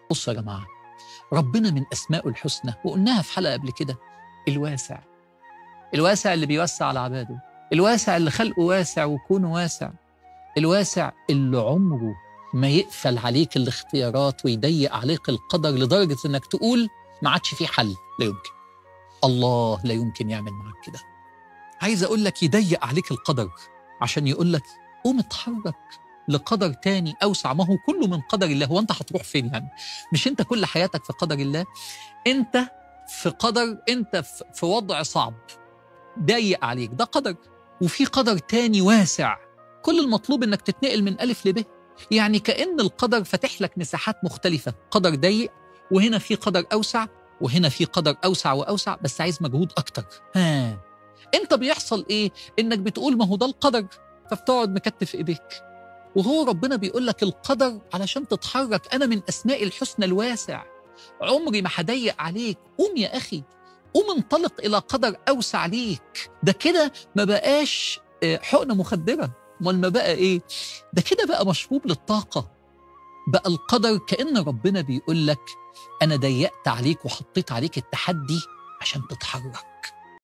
بصوا يا جماعة ربنا من أسمائه الحسنى وقلناها في حلقة قبل كده الواسع الواسع اللي بيوسع على عباده الواسع اللي خلقه واسع وكونه واسع الواسع اللي عمره ما يقفل عليك الاختيارات ويضيق عليك القدر لدرجة انك تقول ما عادش في حل لا يمكن الله لا يمكن يعمل معاك كده عايز اقول لك يضيق عليك القدر عشان يقول لك قوم اتحرك لقدر تاني اوسع ما هو كله من قدر الله هو انت هتروح فين يعني مش انت كل حياتك في قدر الله انت في قدر انت في- في وضع صعب ضيق عليك ده قدر وفي قدر تاني واسع كل المطلوب انك تتنقل من الف لب يعني كأن القدر فاتح لك مساحات مختلفة قدر ضيق وهنا في قدر أوسع وهنا في قدر أوسع وأوسع بس عايز مجهود أكتر ها أنت بيحصل إيه إنك بتقول ما هو ده القدر فبتقعد مكتف إيديك وهو ربنا بيقول لك القدر علشان تتحرك أنا من أسماء الحسنى الواسع عمري ما هضيق عليك قوم يا أخي قوم انطلق إلى قدر أوسع ليك ده كده ما بقاش آه، حقنة مخدرة امال ما بقى ايه ده كده بقى مشروب للطاقه بقى القدر كان ربنا بيقول لك انا ضيقت عليك وحطيت عليك التحدي عشان تتحرك